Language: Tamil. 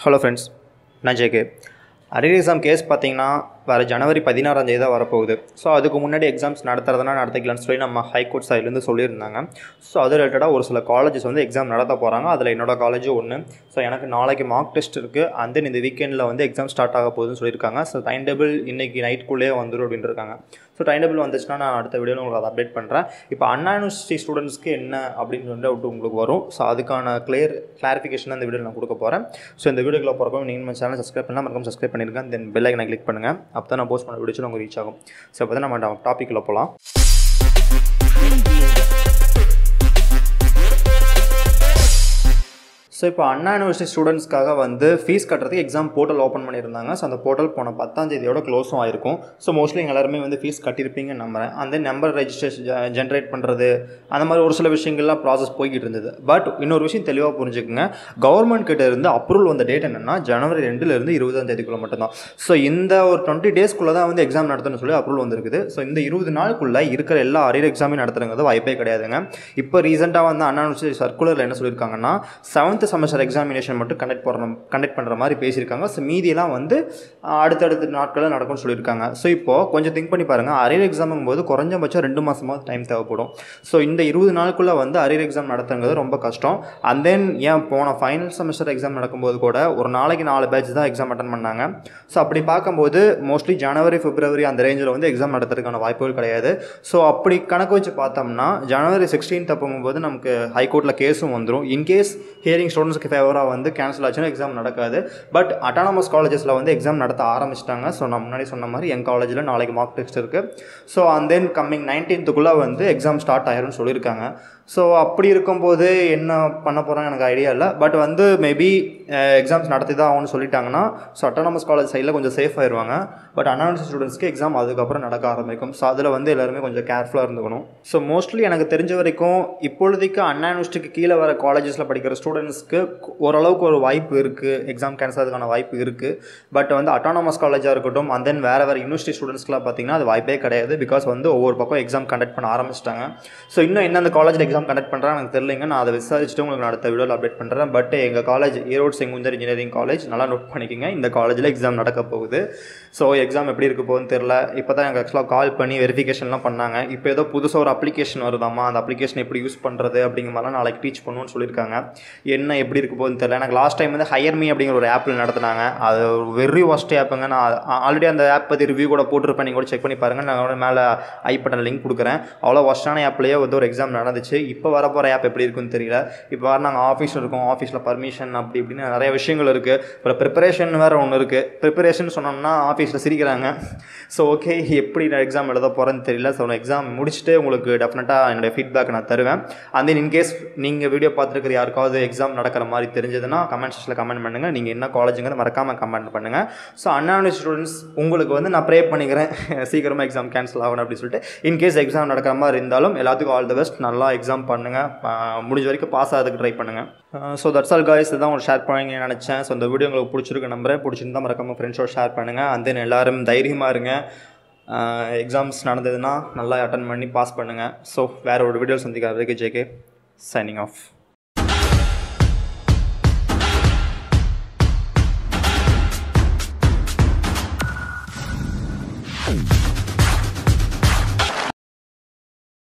ஹலோ ஃப்ரெண்ட்ஸ் நான் ஜேகே அரியர் எக்ஸாம் கேஸ் பார்த்தீங்கன்னா வர ஜனவரி பதினாறாம் தேதி தான் வரப்போகுது ஸோ அதுக்கு முன்னாடி எக்ஸாம்ஸ் நடத்துறதுனா நடத்திக்கலாம்னு சொல்லி நம்ம ஹைகோர்ட் சைட்லேருந்து சொல்லியிருந்தாங்க ஸோ அது ரிலேட்டடாக ஒரு சில காலேஜஸ் வந்து எக்ஸாம் நடத்த போகிறாங்க அதில் என்னோட காலேஜும் ஒன்று ஸோ எனக்கு நாளைக்கு மார்க் டெஸ்ட் இருக்குது அண்ட் தென் இந்த வீக்கெண்டில் வந்து எக்ஸாம் ஸ்டார்ட் ஆக போகுதுன்னு சொல்லியிருக்காங்க ஸோ டைம் டேபிள் இன்றைக்கி நைட்குள்ளேயே வந்துடும் அப்படின்னு இருக்காங்க ஸோ டைம் டேபிள் வந்துச்சுன்னா நான் அடுத்த வீடியோவில் உங்களுக்கு அதை அப்டேட் பண்ணுறேன் இப்போ அண்ணா யூனிவர்சிட்டி ஸ்டூடெண்ட்ஸ்க்கு என்ன அப்படின்னு சொல்லிட்டு உங்களுக்கு வரும் ஸோ அதுக்கான கிளியர் கிளாரிஃபிகேஷன் இந்த வீடியோவில் நான் கொடுக்க போகிறேன் ஸோ இந்த வீடியோக்குள்ள போகிறப்போ நீங்கள் நம்ம சேனல் சப்ஸ்கிரைப் பண்ணலாம் மறக்காம சப்ஸ்கிரைப் பண்ணிருக்கேன் தென் பெல் ஐக்கனை கிளிக் பண்ணுங்கள் அப்போ தான் நான் போஸ்ட் பண்ண வீடியோ உங்களுக்கு ரீச் ஆகும் ஸோ அப்போ தான் நம்ம டாப்பிக்கில் போகலாம் ஸோ இப்போ அண்ணா யூனிவர்சிட்டி ஸ்டூடெண்ட்ஸ்க்காக வந்து ஃபீஸ் கட்டுறதுக்கு எக்ஸாம் போர்ட்டல் ஓப்பன் பண்ணியிருந்தாங்க ஸோ அந்த போர்ட்டல் போன பத்தாம் தேதியோட க்ளோஸும் ஆயிருக்கும் ஸோ மோஸ்ட்லி எல்லாருமே வந்து ஃபீஸ் கட்டியிருப்பீங்கன்னு நம்புறேன் அந்த நம்பர் ரெஜிஸ்ட்ரேஷன் ஜென்ரேட் பண்ணுறது அந்த மாதிரி ஒரு சில விஷயங்கள்லாம் ப்ராசஸ் போய்கிட்டு இருந்தது பட் இன்னொரு விஷயம் தெளிவாக புரிஞ்சுக்குங்க கவர்மெண்ட் கிட்ட இருந்து அப்ரூவல் வந்த டேட் என்னன்னா ஜனவரி ரெண்டுலேருந்து இருபதாம் தேதிக்குள்ளே மட்டும்தான் ஸோ இந்த ஒரு டுவெண்ட்டி டேஸ்க்குள்ளே தான் வந்து எக்ஸாம் நடத்தணும்னு சொல்லி அப்ரூவல் வந்திருக்குது ஸோ இந்த இருபது நாளுக்குள்ளே இருக்கிற எல்லா அரியர் எக்ஸாமையும் நடத்துறது வாய்ப்பே கிடையாதுங்க இப்போ ரீசெண்டாக வந்து அண்ணா யூனிவர்சிட்டி சர்க்குலரில் என்ன சொல்லியிருக்காங்கன்னா செவன்த் செமஸ்டர் எக்ஸாமினேஷன் மட்டும் கண்டக்ட் பண்ணுற கண்டக்ட் பண்ணுற மாதிரி பேசியிருக்காங்க ஸோ மீதியெல்லாம் வந்து அடுத்தடுத்த நாட்களில் நடக்கும்னு சொல்லியிருக்காங்க ஸோ இப்போது கொஞ்சம் திங்க் பண்ணி பாருங்கள் அரியர் எக்ஸாமும் போது குறைஞ்சபட்சம் ரெண்டு மாதமாவது டைம் தேவைப்படும் ஸோ இந்த இருபது நாளுக்குள்ளே வந்து அரியர் எக்ஸாம் நடத்துங்கிறது ரொம்ப கஷ்டம் அண்ட் தென் ஏன் போன ஃபைனல் செமஸ்டர் எக்ஸாம் நடக்கும்போது கூட ஒரு நாளைக்கு நாலு பேட்ச் தான் எக்ஸாம் அட்டன் பண்ணாங்க ஸோ அப்படி பார்க்கும்போது மோஸ்ட்லி ஜனவரி பிப்ரவரி அந்த ரேஞ்சில் வந்து எக்ஸாம் நடத்துறதுக்கான வாய்ப்புகள் கிடையாது ஸோ அப்படி கணக்கு வச்சு பார்த்தோம்னா ஜனவரி சிக்ஸ்டீன்த் போகும்போது நமக்கு ஹைகோர்ட்டில் கேஸும் வந்துடும் இன்கேஸ் ஹியரிங் ஸ்டூடெண்ட்ஸ்க்கு ஃபேவராக வந்து கேன்சல் ஆச்சுன்னா எக்ஸாம் நடக்காது பட் அட்டானமஸ் காலேஜஸில் வந்து எக்ஸாம் நடத்த ஆரம்பிச்சிட்டாங்க ஸோ நான் முன்னாடி சொன்ன மாதிரி என் காலேஜில் நாளைக்கு மார்க் டெஸ்ட் இருக்குது ஸோ அண்ட் தென் கம்மிங் நைன்டீன்த்துக்குள்ளே வந்து எக்ஸாம் ஸ்டார்ட் ஆயிரும்னு சொல்லியிருக்காங்க ஸோ அப்படி இருக்கும்போது என்ன பண்ண போகிறாங்க எனக்கு ஐடியா இல்லை பட் வந்து மேபி எக்ஸாம்ஸ் நடத்தி தான் ஆகும்னு சொல்லிட்டாங்கன்னா ஸோ அட்டானமஸ் காலேஜ் சைடில் கொஞ்சம் சேஃப் ஆயிடுவாங்க பட் அனானஸ் ஸ்டூடெண்ட்ஸ்க்கு எக்ஸாம் அதுக்கப்புறம் நடக்க ஆரம்பிக்கும் ஸோ அதில் வந்து எல்லாருமே கொஞ்சம் கேர்ஃபுல்லாக இருந்துக்கணும் ஸோ மோஸ்ட்லி எனக்கு தெரிஞ்ச வரைக்கும் இப்பொழுதைக்கு அண்ணா யூனிவர்சிட்டிக்கு கீழே வர காலேஜஸில் படிக்கிற ஸ்டூடெண்ட்ஸ்க்கு ஓரளவுக்கு ஒரு வாய்ப்பு இருக்குது எக்ஸாம் கேன்சல் ஆகிறதுக்கான வாய்ப்பு இருக்குது பட் வந்து அட்டானமஸ் காலேஜாக இருக்கட்டும் அண்ட் தென் வேறு வேறு யூனிவர்சிட்டி ஸ்டூடெண்ட்ஸ்க்குலாம் பார்த்தீங்கன்னா அது வாய்ப்பே கிடையாது பிகாஸ் வந்து ஒவ்வொரு பக்கம் எக்ஸாம் கண்டக்ட் பண்ண ஆரம்பிச்சிட்டாங்க ஸோ இன்னும் எந்தெந்த காலேஜில் எக்ஸாம் கண்டக்ட் பண்ணுறாங்க எனக்கு தெரியலைங்க நான் அதை விசாரிச்சுட்டு உங்களுக்கு நான் அடுத்த வீடியோவில் அப்டேட் பண்ணுறேன் பட் எங்கள் college Erode Sengunthar engineering college நல்லா நோட் பண்ணிக்கோங்க இந்த காலேஜில் எக்ஸாம் நடக்க போகுது ஸோ எக்ஸாம் எப்படி இருக்க போகுதுன்னு தெரில இப்போ தான் எனக்கு ஆக்சுவலாக கால் பண்ணி வெரிஃபிகேஷன்லாம் பண்ணாங்க இப்போ ஏதோ புதுசாக ஒரு அப்ளிகேஷன் வருதாமா அந்த அப்ளிகேஷன் எப்படி யூஸ் பண்ணுறது அப்படிங்கிற மாதிரிலாம் நாளைக்கு டீச் பண்ணுவோன்னு சொல்லியிருக்காங்க என்ன எப்படி இருக்க போகுதுன்னு தெரியல எனக்கு லாஸ்ட் டைம் வந்து ஹையர் மீ அப்படிங்கிற ஒரு ஆப்பில் நடத்துனாங்க அது வெரி ஒஸ்ட் ஆப்புங்க நான் ஆல்ரெடி அந்த ஆப் பற்றி ரிவ்யூ கூட போட்டிருப்பேன் நீங்கள் கூட செக் பண்ணி பாருங்கள் நான் மேலே ஐ பட்டன் லிங்க் கொடுக்குறேன் அவ்வளோ ஒஸ்டான ஆப்லேயே வந்து ஒரு எக்ஸாம் நடந்துச்சு இப்போ வர போகிற ஆப் எப்படி இருக்குன்னு தெரியல இப்போ வர நாங்கள் ஆஃபீஸில் இருக்கோம் ஆஃபீஸில் பர்மிஷன் அப்படி இப்படின்னு நிறைய விஷயங்கள் இருக்குது அப்புறம் ப்ரிப்பரேஷன் வேறு ஒன்று இருக்குது ப்ரிப்பரேஷன் சொன்னோம்னா ஆஃபீஸில் சிரிக்கிறாங்க ஸோ ஓகே எப்படி நான் எக்ஸாம் எழுத போகிறேன்னு தெரியல ஸோ நான் எக்ஸாம் முடிச்சுட்டு உங்களுக்கு டெஃபினட்டாக என்னுடைய ஃபீட்பேக் நான் தருவேன் அண்ட் தென் இன்கேஸ் நீங்கள் வீடியோ பார்த்துருக்கிற யாருக்காவது எக்ஸாம் நடக்கிற மாதிரி தெரிஞ்சதுன்னா கமெண்ட் செக்ஷனில் கமெண்ட் பண்ணுங்கள் நீங்கள் என்ன காலேஜுங்கிறத மறக்காமல் கமெண்ட் பண்ணுங்கள் ஸோ அண்ணாடி ஸ்டூடெண்ட்ஸ் உங்களுக்கு வந்து நான் ப்ரே பண்ணிக்கிறேன் சீக்கிரமாக எக்ஸாம் கேன்சல் ஆகணும் அப்படின்னு சொல்லிட்டு இன்கேஸ் எக்ஸாம் நடக்கிற மாதிரி இருந்தாலும் எல்லாத்துக்கும் ஆல் த பெஸ்ட் நல்லா எக்ஸாம் பண்ணுங்கள் முடிஞ்ச வரைக்கும் பாஸ் ஆகிறதுக்கு ட்ரை பண்ணுங்கள் ஸோ தட்ஸ் ஆல் காய்ஸ் இதான் உங்களுக்கு ஷேர் பண்ணி நினச்சேன் ஸோ இந்த வீடியோ உங்களுக்கு பிடிச்சிருக்கு நம்புறேன் பிடிச்சிருந்தா மறக்காம ஃப்ரெண்ட்ஸோட ஷேர் பண்ணுங்கள் அண்ட் தென் எல்லோரும் தைரியமாக இருங்க எக்ஸாம்ஸ் நடந்ததுன்னா நல்லா அட்டன் பண்ணி பாஸ் பண்ணுங்கள் ஸோ வேறு ஒரு வீடியோ சந்திக்கிற வரைக்கும் ஜேகே சைனிங் ஆஃப்